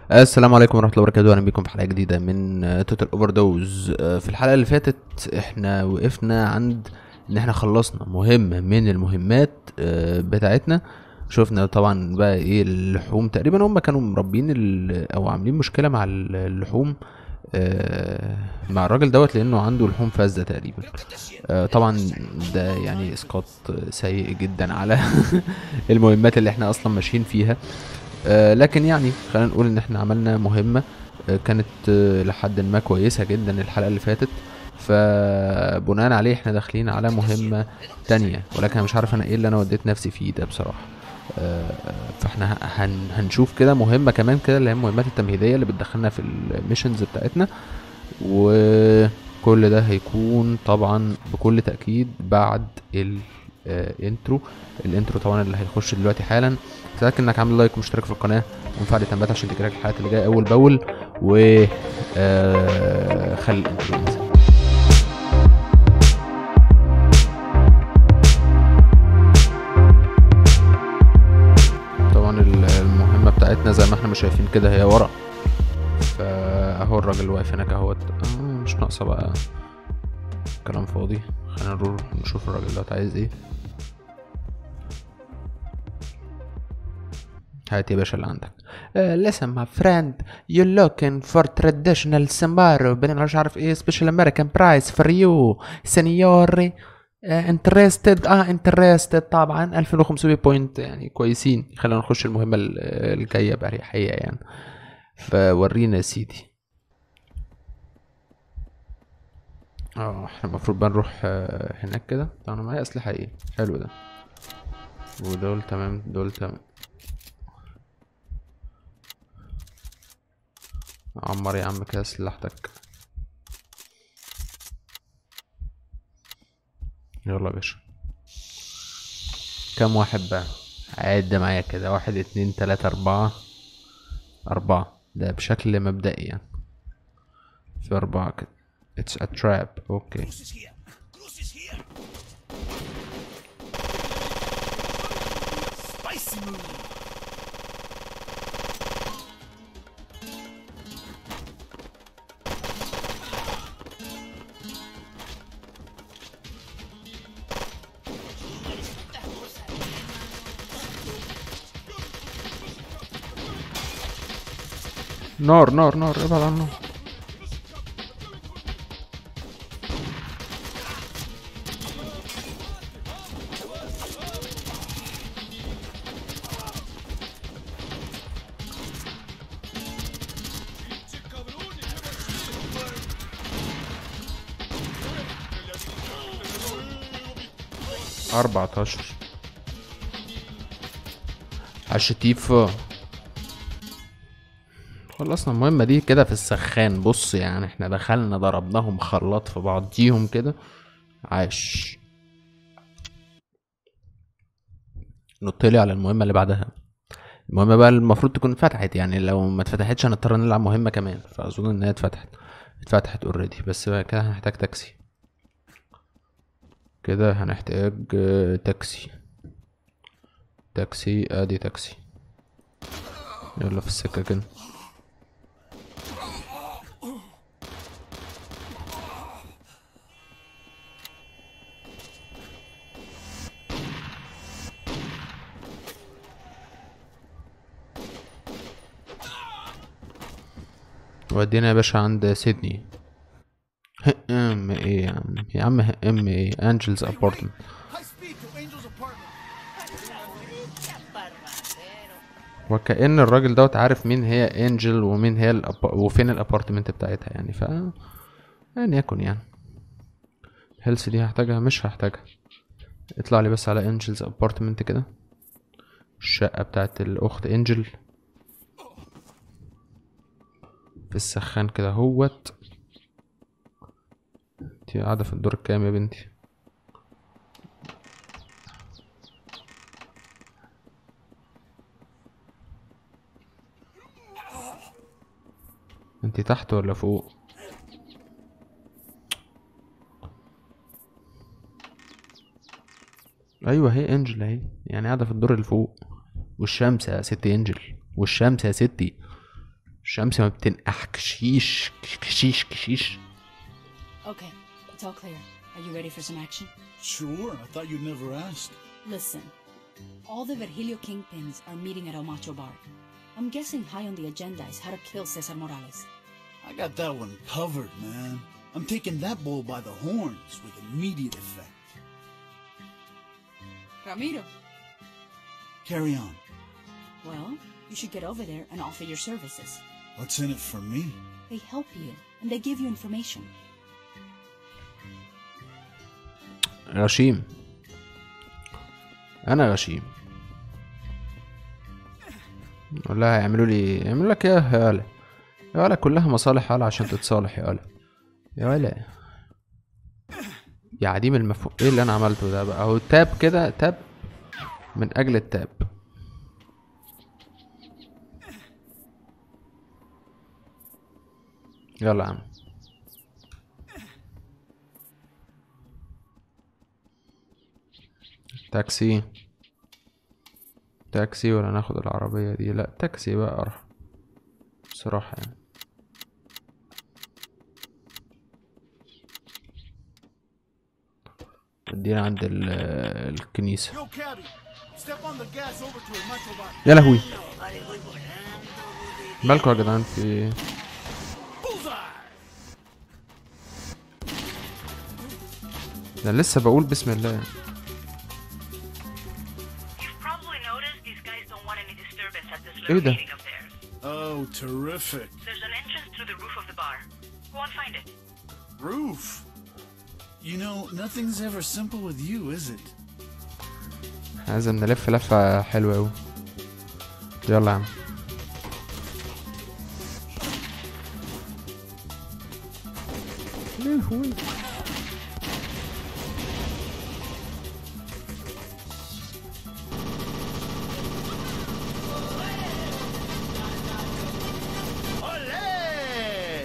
السلام عليكم ورحمة الله وبركاته أهلا بكم في حلقة جديدة من توتال اوفر دوز في الحلقة اللي فاتت احنا وقفنا عند ان احنا خلصنا مهمة من المهمات آه، بتاعتنا شفنا طبعا بقى ايه اللحوم تقريبا هم كانوا مربين ال- او عاملين مشكلة مع ال- اللحوم آه، مع الراجل دوت لانه عنده لحوم فاسدة تقريبا آه، طبعا ده يعني اسقاط سيء جدا على المهمات اللي احنا اصلا ماشيين فيها آه، لكن يعني خلينا نقول ان احنا عملنا مهمة آه، كانت آه، لحد ما كويسة جدا الحلقة اللي فاتت فبناء عليه احنا داخلين على مهمة تانية ولكن انا مش عارف انا ايه اللي انا وديت نفسي فيه ده بصراحة آه، فاحنا هن هنشوف كده مهمة كمان كده اللي هي المهمات التمهيدية اللي بتدخلنا في الميشنز بتاعتنا وكل ده هيكون طبعا بكل تأكيد بعد الانترو الانترو طبعا اللي هيخش دلوقتي حالا تأكد انك عامل لايك ومشترك في القناة ومفعل التنبيهات عشان تجيلك الحلقات اللي جاية اول باول و آه، خلي الانترو ينزل طبعا ال- المهمة بتاعتنا زي ما احنا مش شايفين كده هي ورا فاهو الراجل واقف هناك اهوت آه، مش ناقصة بقى كلام فاضي خلينا نروح نشوف الراجل دوت عايز ايه هات يا باشا اللي عندك uh, listen my friend you looking for traditional sambaro بعدين مش عارف ايه special American price for you سنيوري uh, interested اه interested طبعا 2500 بوينت يعني كويسين خلينا نخش المهمة ال- الجاية بأريحية يعني فورينا يا سيدي اه احنا المفروض بقى نروح آه، هناك كده طب انا معايا اسلحة ايه حلو ده ودول تمام دول تمام عمر يا عم كده سلاحتك يلا يا باشا كم واحد بقى عد معايا كده واحد اتنين تلاتة اربعة اربعة ده بشكل مبدئي يعني في اربعة كده it's a trap اوكي Cruz is here. Cruz is here. Spicy move. نار نار نار ابعد عنه أربعتاشر عالشتيفة خلصنا المهمة دي كده في السخان بص يعني احنا دخلنا ضربناهم خلاط في بعضيهم كده عاش نطلي على المهمة اللي بعدها المهمة بقى المفروض تكون اتفتحت يعني لو ما اتفتحتش هنضطر نلعب مهمة كمان فأظن إن هي اتفتحت اتفتحت اوريدي بس بقى كده هنحتاج تاكسي كده هنحتاج آه، تاكسي تاكسي ادي تاكسي يلا في السكة كده ودينا يا باشا عند سيدني ام ايه يا عم يا عم ام ايه انجلز ابارتمنت High speed to Angel's apartment. وكأن الراجل دوت عارف مين هي انجل ومين هي الأب... وفين الابارتمنت بتاعتها يعني ف يعني يكن يعني هيلث دي هحتاجها مش هحتاجها اطلع لي بس على انجلز ابارتمنت كده الشقة بتاعت الاخت انجل في السخان كده هوت انتي قاعدة في الدور الكام يا بنتي انتي تحت ولا فوق ايوه هي انجل اهي يعني قاعده في الدور اللي فوق والشمس يا ست انجل والشمس يا ستي الشمس ما بتنقح كشيش كشيش كشيش Okay, it's all clear. Are you ready for some action? Sure, I thought you'd never ask. Listen, all the Virgilio kingpins are meeting at El Macho Bar. I'm guessing high on the agenda is how to kill Cesar Morales. I got that one covered, man. I'm taking that bull by the horns with immediate effect. Ramiro. Carry on. Well, you should get over there and offer your services. What's in it for me? They help you, and they give you information. غشيم انا غشيم اقول لها يعملوا لي يعملوا لك ايه يا ولا يا ولا كلها مصالح ولا عشان تتصالح يا ولا يا ولا يا عديم المفهوم ايه اللي انا عملته ده بقى اهو تاب كده تاب من اجل التاب يلا يا عم تاكسي تاكسي ولا ناخد العربية دي لا تاكسي بقى أرحم بصراحة يعني ادينا عند ال- الكنيسة Yo, cabby, step on the gas over to a macho bar. يا لهوي مالكوا يا جدعان في إيه؟ Bullseye! ده لسه بقول بسم الله You've probably noticed these guys don't want any disturbance at this ايه little ده؟ meeting of theirs. Oh, terrific. There's an entrance through the roof of the bar. Go and find it. Roof. You know, nothing's ever simple with you, is it? لازم نلف لفة حلوة أوي يلا يا عم Ole!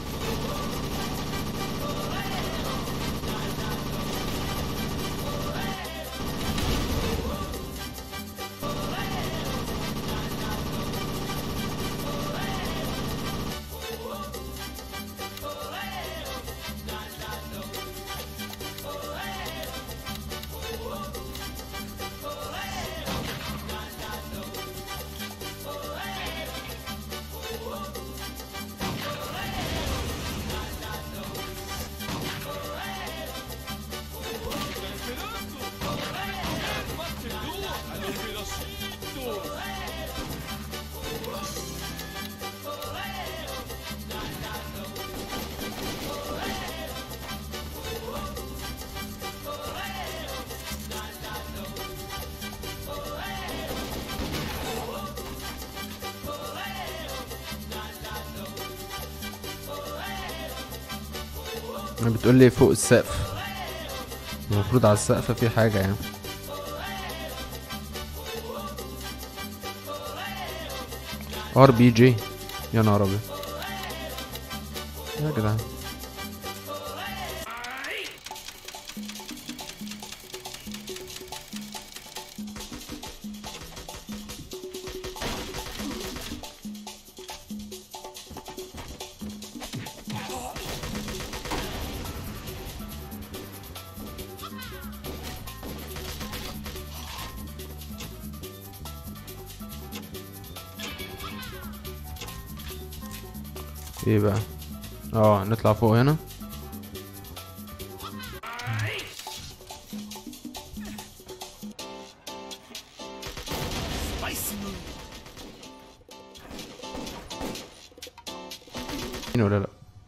بتقول لي فوق السقف المفروض على السقف في حاجة يعني ار بي جي يا نهار ابيض يا جدعان ايه بقى اه نطلع فوق هنا Spicy move. مين ولا لا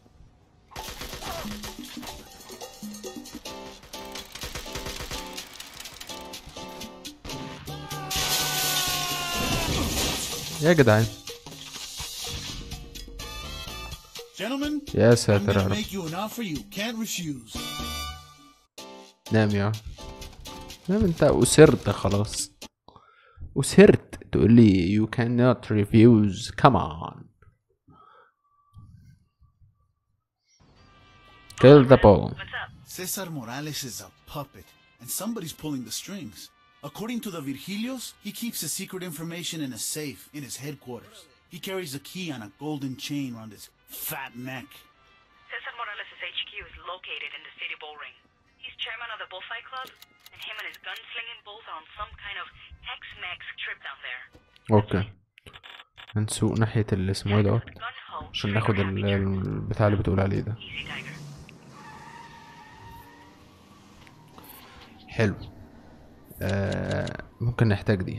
يا جدعان Gentlemen, يا I'm ساتر يا gonna رب make you an offer you can't refuse. نام يا نام انت أسرت خلاص أسرت تقول لي you cannot refuse come on kill the ball What's up? Cesar Morales is a puppet, and somebody's pulling the strings. According to the Virgilios, he keeps his secret information in a safe in his headquarters. He carries a key on a golden chain around his fat neck. Cesar Morales' HQ is located in the city bullring. He's chairman of the Bullfight Club, and him and his gunslinging bulls are on some kind of Tex-Mex trip down there. اوكي هنسوق ناحية اللي اسمه ايه دوت Gun ho, عشان trigger ناخد happy ال- jerk. البتاع اللي بتقول عليه ده Easy tiger. حلو آه ممكن نحتاج دي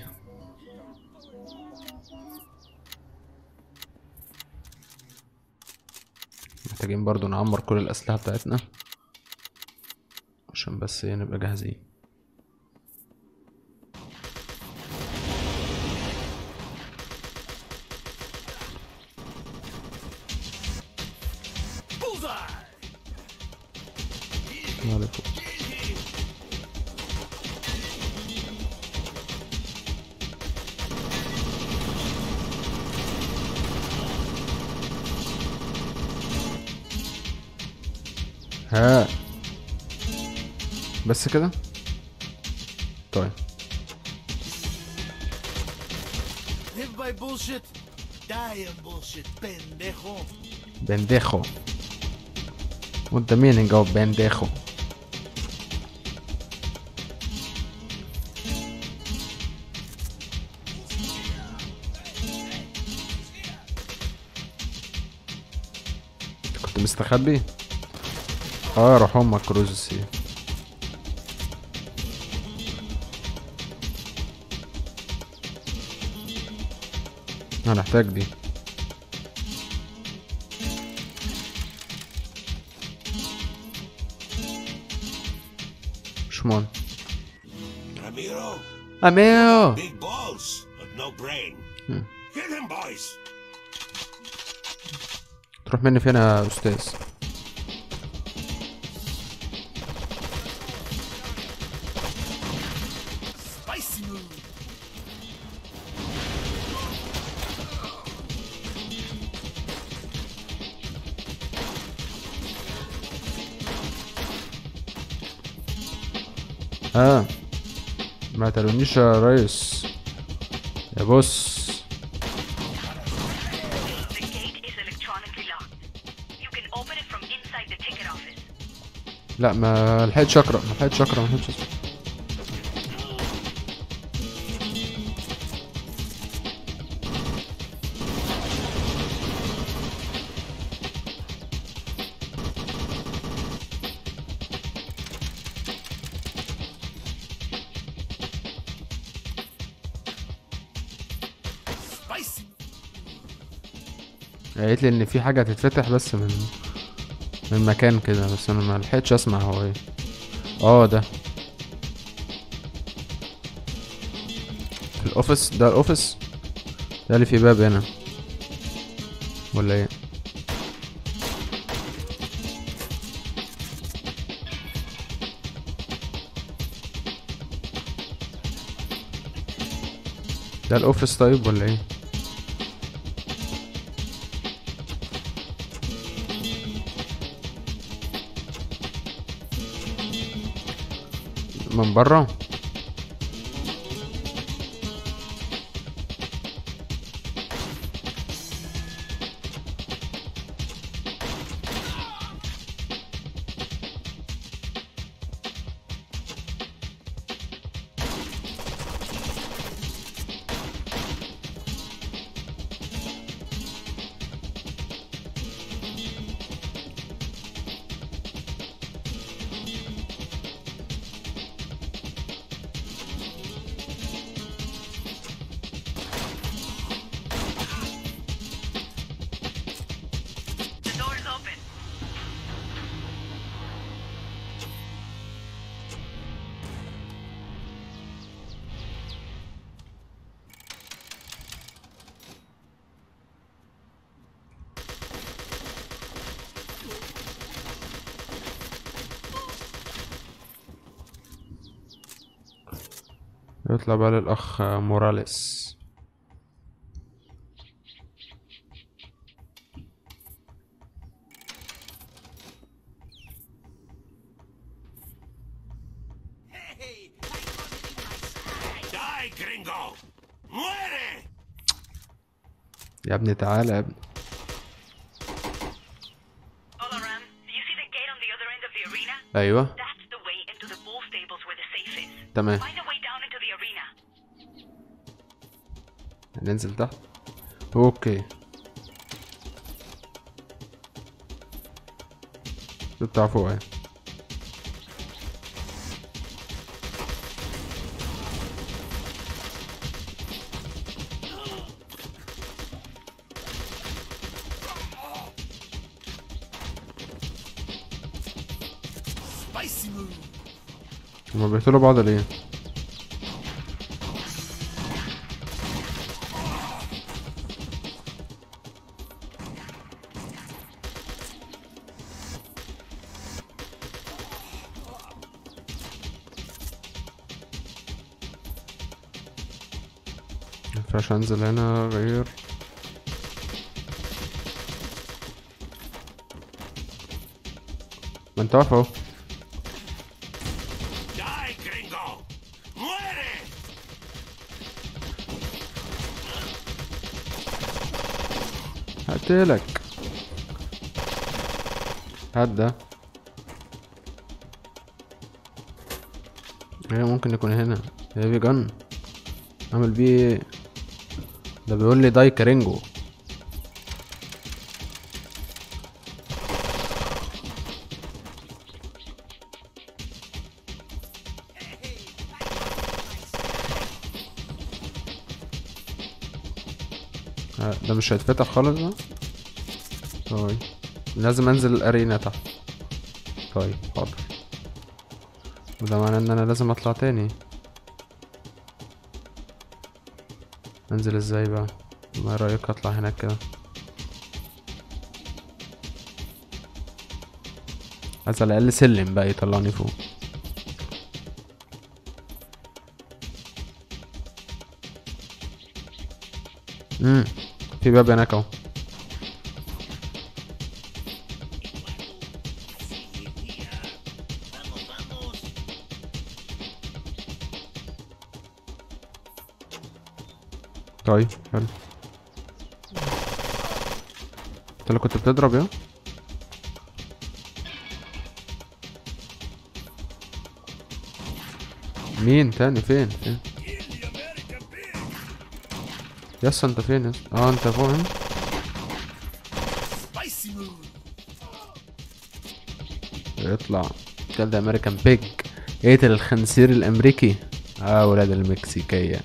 محتاجين برضو نعمر كل الأسلحة بتاعتنا عشان بس إيه نبقى جاهزين Bullseye! يلا فوق. ها بس كده طيب Live by bullshit, die in bullshit, pendejo. بنديخو وانت مين نجاوب بنديخو انت كنت مستخبي اه روح امك كروزسي هنحتاج دي شمون Ramiro, اميو big balls, but no brain. Hit him, boys. تروح مني فين يا استاذ Spicy move. ها ما تلونيش يا ريس يا بص The gate is electronically locked. You can open it from inside the ticket office. لا ما لحقتش اقرا ما لحقتش اقرا ما لحقتش أسمع. Spicy. قالت لي ان في حاجه هتتفتح بس من من مكان كده بس انا ما لحقتش اسمع هو ايه اه ده الاوفيس ده الاوفيس ده اللي فيه باب هنا ولا ايه ده الاوفيس طيب ولا ايه من بره The door is open. يطلع بقى للاخ موراليس Die, gringo. Muere. يا ابني تعالى يا ابني Olaram, you see the gate on the other end of the arena? ايوه That's the way into the bull stables where the safe is. تمام Find a way down into the arena. ننزل تحت اوكي ده بتاع فوق اهي Spicy move. هما بيقتلوا بعض ليه مينفعش انزل هنا غير ما انت واقف اهو Die, gringo! Muere! هقتلك هات ده هي ممكن يكون هنا هيفي جن اعمل بيه ايه ده بيقول لي داي كارينجو آه، ده مش هيتفتح خالص ده طيب لازم انزل الارينا تحت طيب حاضر وده معناه ان انا لازم اطلع تاني انزل ازاي بقى ما رايك اطلع هناك كده عايز على الاقل سلم بقى يطلعني فوق امم في باب هناك اهو طيب حلو انت اللي كنت بتضرب يا مين تاني فين فين يس انت فين يس اه انت فوق هنا Spicy move. يطلع كده امريكان بيج اقتل الخنزير الامريكي اه ولاد المكسيكية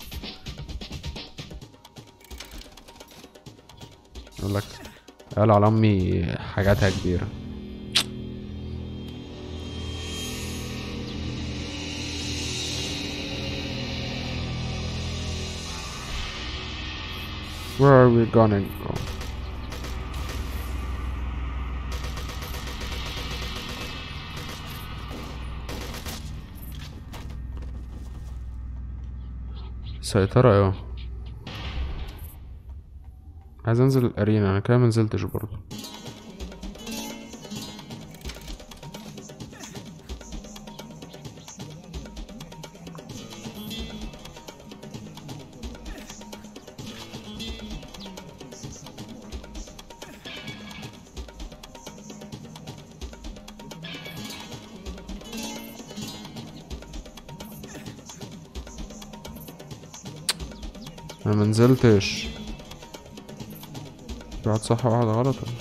يقول لك قال على امي حاجاتها كبيرة Where are we gonna go? سيطرة ايوه عايز انزل الارينا انا كده منزلتش برضه انا منزلتش في واحد صح وواحد غلط ولا؟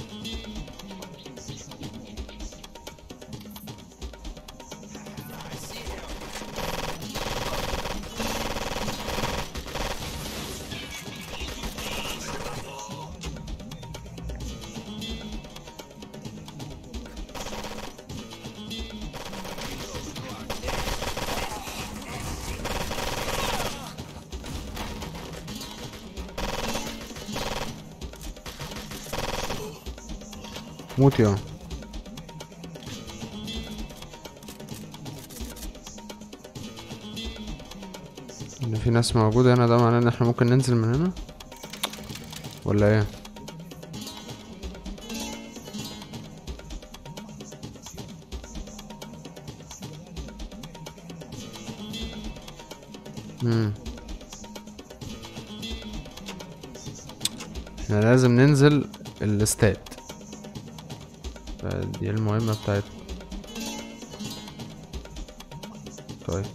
موت يا ان في ناس موجودة هنا ده معناه ان احنا ممكن ننزل من هنا ولا ايه مم. احنا لازم ننزل الاستاد دي المهمة بتاعت طيب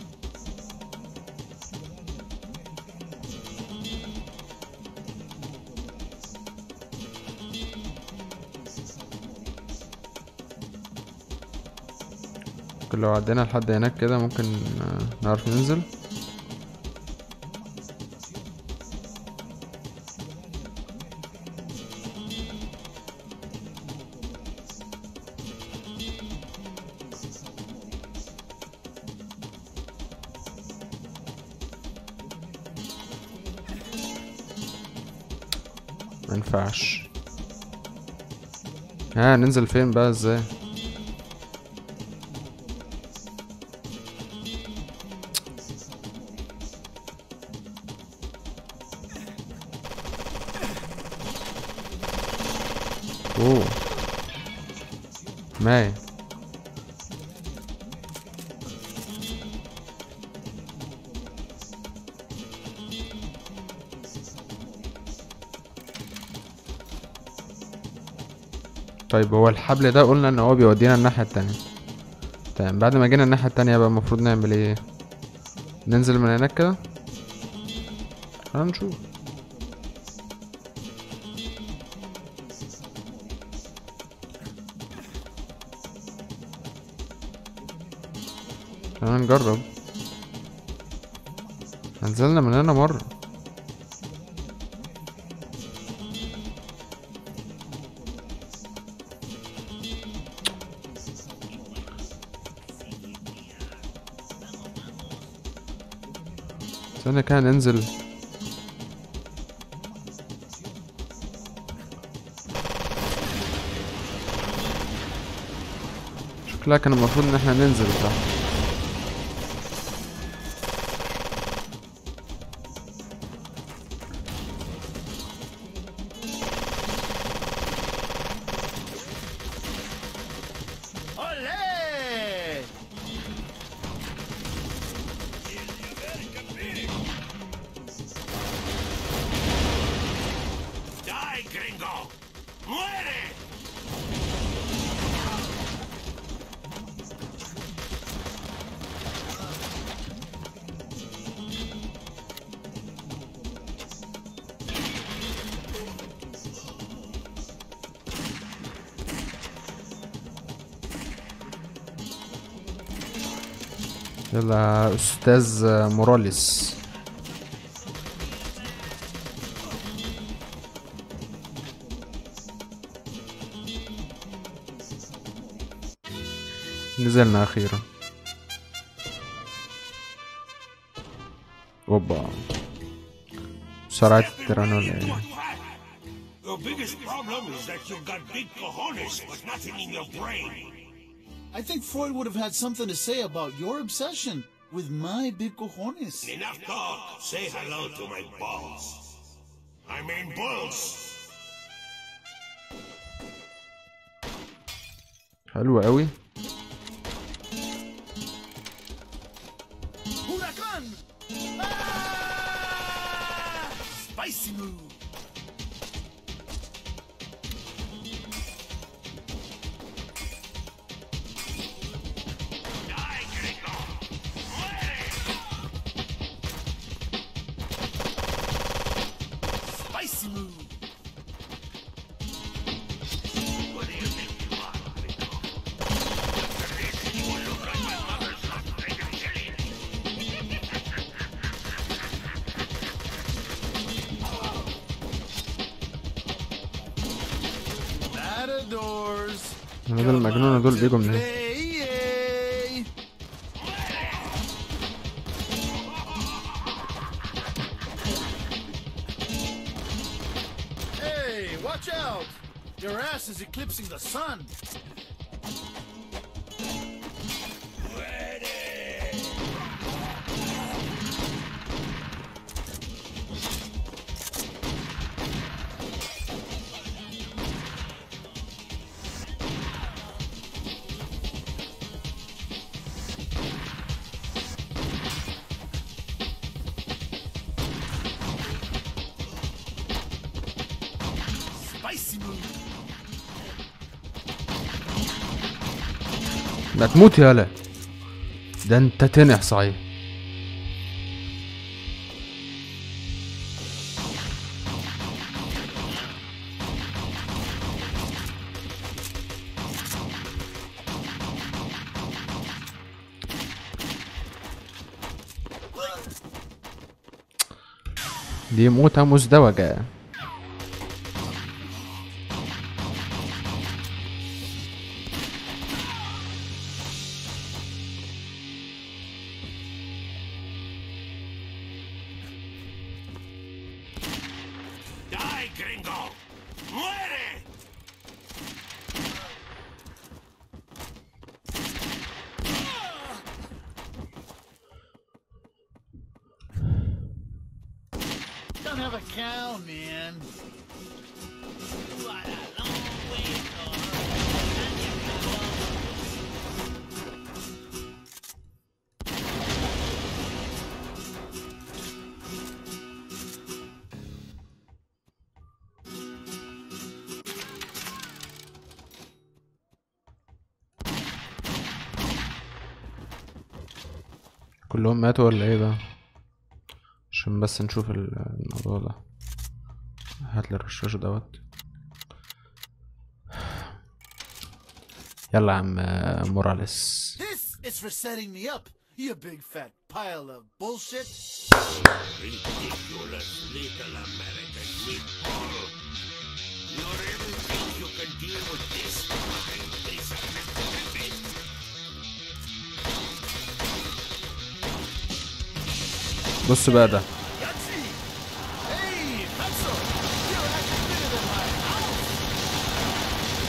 ممكن لو عدينا لحد هناك كده ممكن آه، نعرف ننزل مينفعش ها ننزل فين بقى ازاي اوه ماي طيب هو الحبل ده قلنا ان هو بيودينا الناحية التانية تمام بعد ما جينا الناحية التانية بقى المفروض نعمل ايه ننزل من هناك كده هنشوف تعالى نجرب نزلنا من هنا مرة استنى كده ننزل شكلها كان المفروض ان احنا ننزل تحت Olé! Die, gringo! ¡Muere! يلا استاذ موراليس نزلنا اخيرا اوبا سرعة التيران ولا ايه Your biggest problem is that you've got big cojones, but nothing in your brain. I think Freud would have had something to say about your obsession with my big cojones. Enough talk. Say hello to my balls. I mean balls. حلو قوي Huracan! Ah! Spicy move. Die, gringo! Spicy move. What do you think you are, gringo? After this, you will look like my mother's hot penicillin. Matadors. الولاد المجنونة دول بيجوا منين Play. Hey, watch out! Your ass is eclipsing the sun. ما تموت يالا ده انت تنح صحيح دي موتة مزدوجة Die, gringo! ¡Muere! Don't have a cow, man. What a long way to go. كلهم ماتوا ولا ايه بقى عشان بس نشوف ال- الموضوع ده هات لي الرشاش دوت يلا يا عم آه، موراليس This is for setting me up, you big fat pile of bullshit. Ridiculous little American meatball. You really think you can deal with this fucking piece of meat? بص بقى ده Yahtzee! Hey, Pencil! You're acting bigger than my house!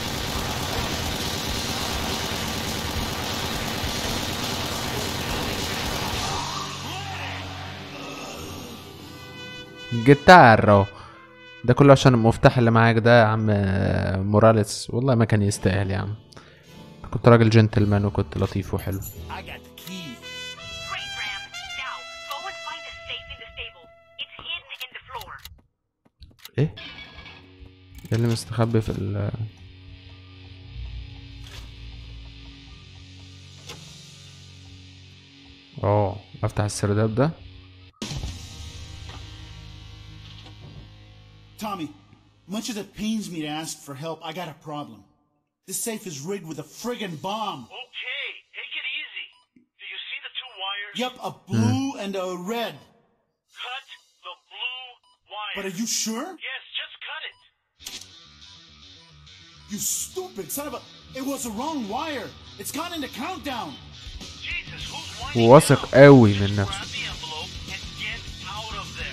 جيتارو ده كله عشان المفتاح اللي معاك ده يا عم آه، موراليس والله ما كان يستاهل يا عم كنت راجل جنتلمان وكنت لطيف وحلو I got the key. Great, Ram. Now, go and find the safe in the stable. It's hidden in the floor. ايه ايه اللي مستخبي في ال اه افتح السرداب ده Tommy, much as it pains me to ask for help, I got a problem. This safe is rigged with a friggin' bomb. Okay, take it easy. Do you see the two wires? Yep, a blue and a red. Cut the blue wire. But are you sure? Yes, just cut it. You stupid son of a. It was the wrong wire. It's gone into countdown. Jesus, who's whining واثق now? قوي Just من grab نفسه the envelope and get out of there.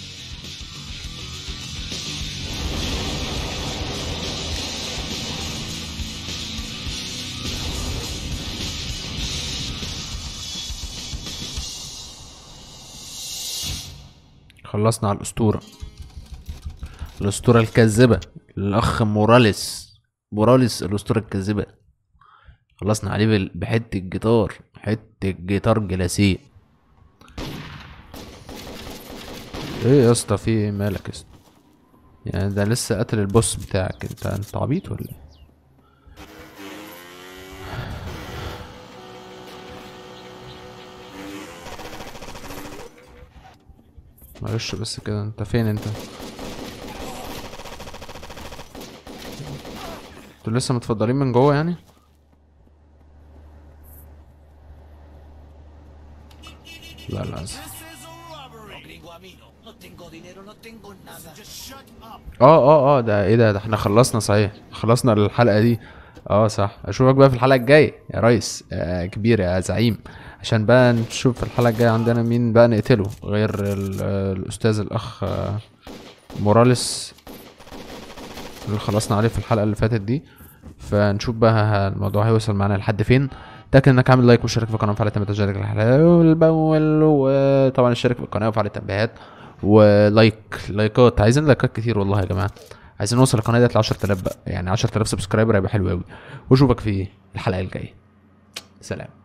خلصنا على الأسطورة الأسطورة الكاذبة الأخ موراليس موراليس الأسطورة الكاذبة خلصنا عليه بال- بحتة جيتار حتة جيتار جلاسيه ايه يا اسطى في ايه مالك يا اسطى يعني ده لسه قتل البوس بتاعك انت انت عبيط ولا ايه معلش بس كده انت فين انت انتوا لسه متفضلين من جوه يعني لا لا This is a robbery. No tengo dinero, no tengo nada. Just shut up. اه اه اه ده ايه ده ده احنا خلصنا صحيح خلصنا الحلقة دي اه صح اشوفك بقى في الحلقة الجاية يا ريس آه كبير يا زعيم عشان بقى نشوف في الحلقة الجاية عندنا مين بقى نقتله غير ال- آه، الأستاذ الأخ آه، موراليس اللي خلصنا عليه في الحلقة اللي فاتت دي فنشوف بقى الموضوع هيوصل معانا لحد فين تأكد انك عامل لايك واشترك في القناة وفعل التنبيهات تشارك الحلقة أول بأول وطبعا اشترك في القناة وفعل التنبيهات ولايك لايكات عايزين لايكات كتير والله يا جماعة عايزين نوصل القناة ديت ل 10000 بقى يعني 10000 سبسكرايبر هيبقى حلو قوي واشوفك في الحلقة الجاية سلام